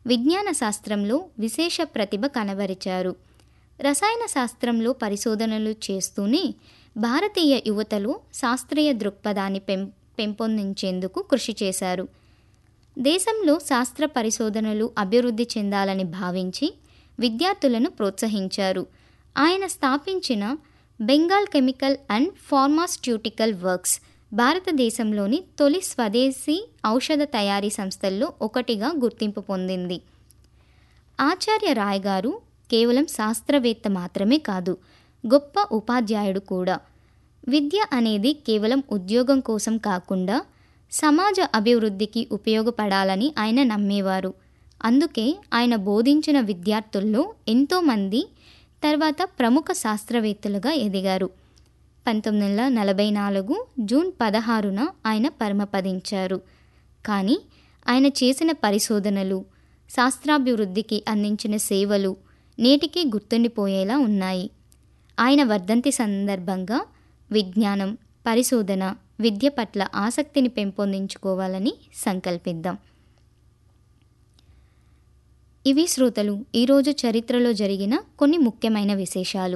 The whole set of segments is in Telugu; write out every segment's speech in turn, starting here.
విజ్ఞాన శాస్త్రంలో విశేష ప్రతిభ కనబరిచారు రసాయన శాస్త్రంలో పరిశోధనలు చేస్తూనే భారతీయ యువతలో శాస్త్రీయ దృక్పథాన్ని పెం పెంపొందించేందుకు కృషి చేశారు దేశంలో శాస్త్ర పరిశోధనలు అభివృద్ధి చెందాలని భావించి విద్యార్థులను ప్రోత్సహించారు ఆయన స్థాపించిన Bengal chemical and pharmaceutical works భారతదేశంలోని తొలి స్వదేశీ ఔషధ తయారీ సంస్థల్లో ఒకటిగా గుర్తింపు పొందింది ఆచార్య రాయ్ గారు కేవలం శాస్త్రవేత్త మాత్రమే కాదు గొప్ప ఉపాధ్యాయుడు కూడా విద్య అనేది కేవలం ఉద్యోగం కోసం కాకుండా సమాజ అభివృద్ధికి ఉపయోగపడాలని ఆయన నమ్మేవారు అందుకే ఆయన బోధించిన విద్యార్థుల్లో ఎంతోమంది తర్వాత ప్రముఖ శాస్త్రవేత్తలుగా ఎదిగారు పంతొమ్మిది వందల నలభై నాలుగు జూన్ పదహారున ఆయన పరమపదించారు కానీ ఆయన చేసిన పరిశోధనలు శాస్త్రాభివృద్ధికి అందించిన సేవలు నేటికి గుర్తుండిపోయేలా ఉన్నాయి ఆయన వర్ధంతి సందర్భంగా విజ్ఞానం పరిశోధన విద్య పట్ల ఆసక్తిని పెంపొందించుకోవాలని సంకల్పిద్దాం ఇవి శ్రోతలు ఈరోజు చరిత్రలో జరిగిన కొన్ని ముఖ్యమైన విశేషాలు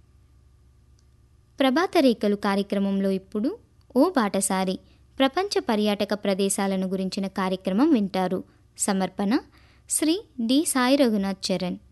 ప్రభాత రేఖలు కార్యక్రమంలో ఇప్పుడు ఓ బాటసారి ప్రపంచ పర్యాటక ప్రదేశాలను గురించిన కార్యక్రమం వింటారు సమర్పణ శ్రీ డి సాయి రఘునాథ్ చరణ్